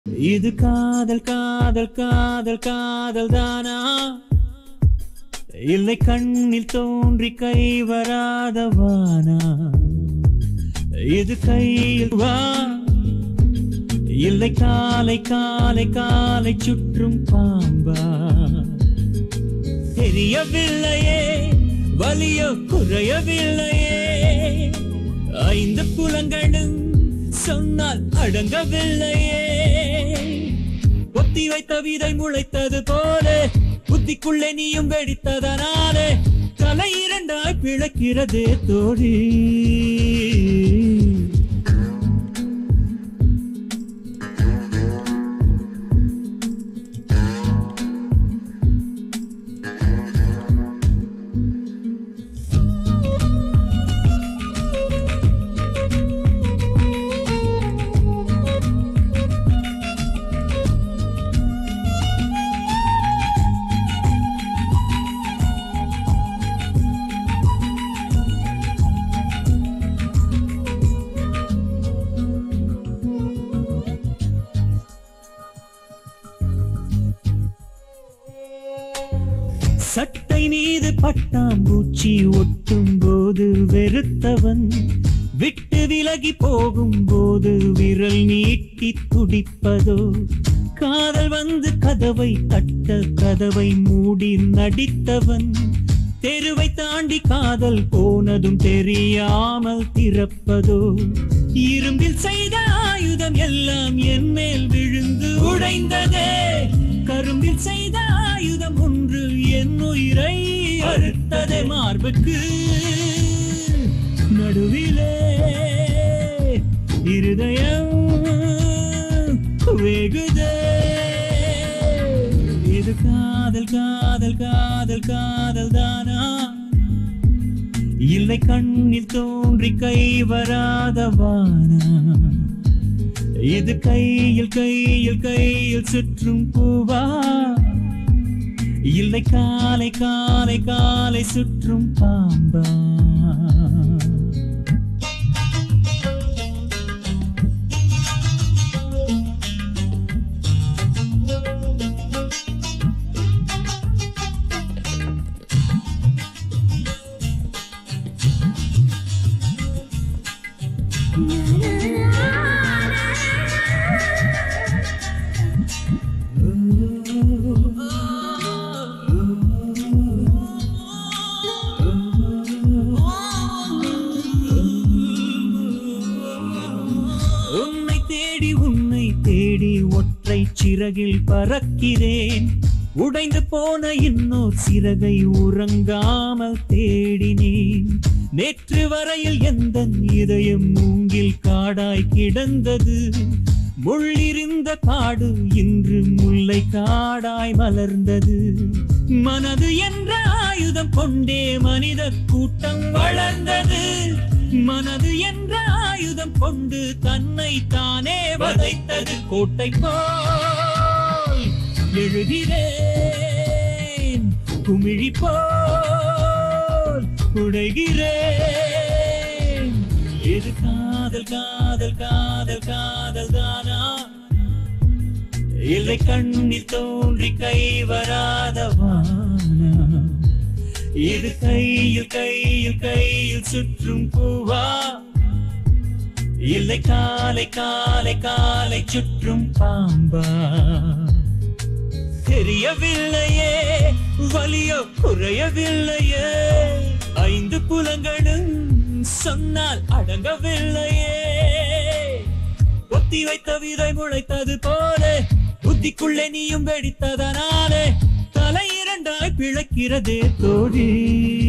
இது காதல் காதல் காதல் காதல் தானா இல்லை கண்ணில் தோன்றி கை வராதவானா இது கையில் வா இல்லை காலை காலை காலை சுற்றும் பாம்பா தெரியவில்லையே வலியோ குறையவில்லையே ஐந்து புலங்களும் சொன்னால் அடங்கவில்லையே பொத்தி வைத்த விதை முளைத்தது போல புத்திக்குள்ளே நீயும் வெடித்ததனாலே தலை இரண்டாய் பிளக்கிறதே தோழி சட்டை மீது பட்டாம்பூச்சி ஒட்டும் போது வெறுத்தவன் விட்டு விலகி போகும் போது விரல் நீட்டி துடிப்பதோ காதல் வந்து கதவை தட்ட கதவை மூடி நடித்தவன் தெருவை தாண்டி காதல் போனதும் தெரியாமல் திறப்பதோ இரும்பில் செய்த ஆயுதம் எல்லாம் என் மேல் விழுந்து உடைந்ததே கரும்பில் செய்த ஆயுதம் ஒன்று என் உயிரை அறுத்ததே மார்புக்கு நடுவிலே இருதயம் வேகுதே இது காதல் காதல் காதல் காதல் தானா இல்லை கண்ணில் தோன்றி கை வராதவானா இது கையில் கையில் கையில் சுற்றும் பூவா இல்லை காலை காலை காலை சுற்றும் பாம்பா உன்னை தேடி உன்னை தேடி ஒற்றை சிறகில் பறக்கிறேன் உடைந்து போன இன்னொரு சிறகை உறங்காமல் தேடினேன் நேற்று வரையில் எந்த இதயம் மூங்கில் காடாய் கிடந்தது முள்ளிருந்த காடு இன்று முல்லை காடாய் மலர்ந்தது மனது என்ற ஆயுதம் கொண்டே மனித கூட்டம் வளர்ந்தது மனது என்ற ஆயுதம் கொண்டு தன்னை தானே வதைத்தது கோட்டை போல் எழுகிறேன் குமிழி போல் உடைகிறேன் இது காதல் காதல் காதல் காதல் தானா இல்லை கண்ணில் தோன்றி கை வராதவானா இது கையில் கையில் கையில் சுற்றும் பூவா இல்லை காலை காலை காலை சுற்றும் பாம்பா தெரியவில்லையே வலியோ குறையவில்லையே ஐந்து புலங்களும் சொன்னால் அடங்கவில்லையே ஒத்தி வைத்த விதை முளைத்தது போல புத்திக்குள்ளே நீயும் வெடித்ததனாலே தலை இரண்டாய் பிளக்கிறதே தோழி